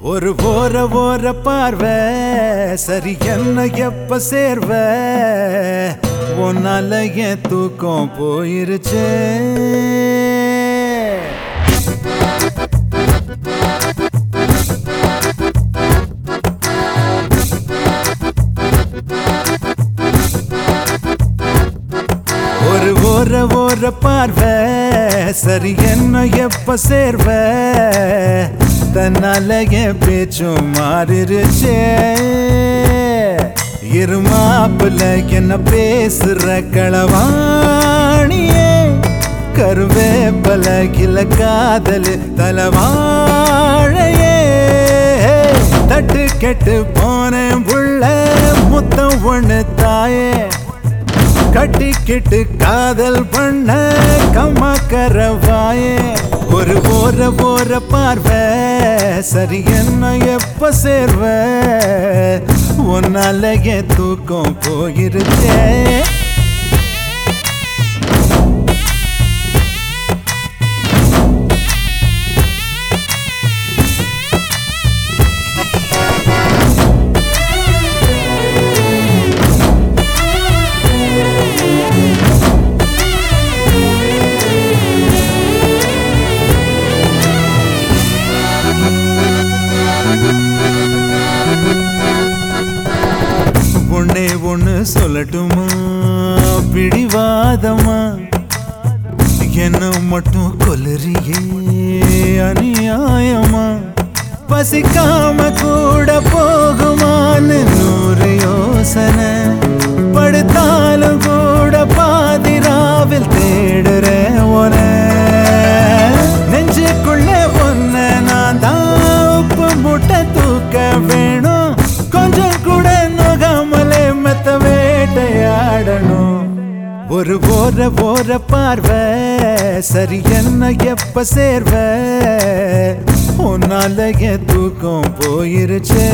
ஒரு போற போற பார்வை சரி என்ன எப்ப சேர்வ உன்னால என் தூக்கம் போயிருச்சே ஒரு ஓர ஓர பார்வை சரி என்ன எப்ப சேர்வ தன்னால என் பேச்சும் மாறிருச்சே இருமாப்புல என்ன பேசுற களவாணியே கருவேப்பல கில காதல் தலவாழையே தட்டு கெட்டு போனேன் புள்ள முத்தம் ஒண்ணு தாயே கட்டிக்கிட்டு காதல் பண்ண கம்மா கரவாயே ஒரு போற போற பார்வை சரி என்ன எப்ப சேர்வ உன்னால என் தூக்கம் போயிருச்சே ஒன்னே ஒண்ணு சொல்லட்டுமா பிடிவாதமா என்ன மட்டும் கொலரியே அநியாயமா பசிக்காம கூட போகுமான்னு நூறு யோசனை படுத்தாலும் கூட பாதிராவில் தேடுறேன் உன நெஞ்சுக்குள்ள ஒன்ன நான் தான் உப்பு முட்டை தூக்க வேணும் கொஞ்சம் கூட நோகாமலே மெத்த வேட்டையாடணும் ஒரு போற போற பார்வை சரி என்ன எப்ப சேர்வ உன்னால என் தூக்கம் போயிருச்சே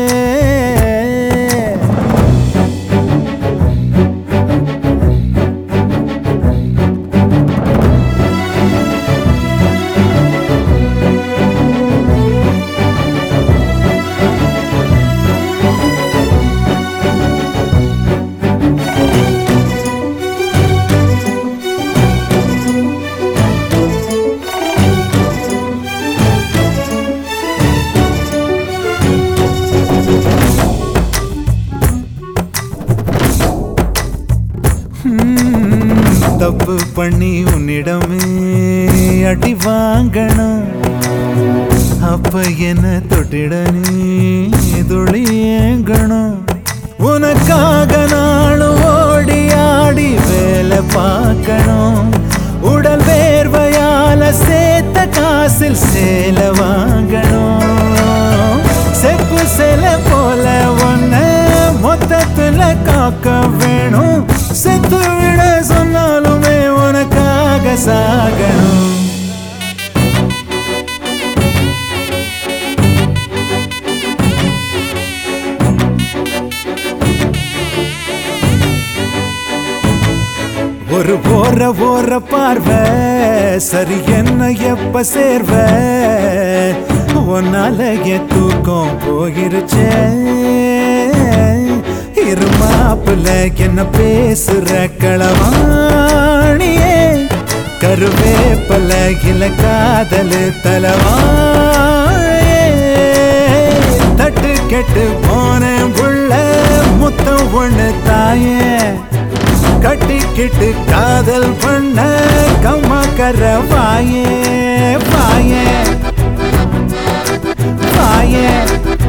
ம், தப்பு பண்ணி உன்னிடமே அடி வாங்கணும் அப்ப என்ன தொட்டிட நீ துளியேங்கணும் உனக்காக நாளும் ஓடி ஆடி வேலை பார்க்கணும் உடல் வேர்வையால சேர்த்த காசில் சேலை வாங்கணும் செப்பு சேலை போல ஒன்ன மொத்தத்துல காக்க வேணும் செத்து விட சொன்னாலுமே உனக்காக சாகணும் ஒரு போற போற பார்வை சரி என்ன எப்ப சேர்வ உன்னால என் தூக்கம் போயிருச்சே இருமாப்புல என்ன பேசுற களவாணியே கருவேப்பல இல காதல் தலவாழையே தட்டு கெட்டு போனேன் புள்ள முத்தம் ஒண்ணு தாயே கட்டிக்கிட்டு காதல் பண்ண கம்மா கர வாயே வாயே வாயே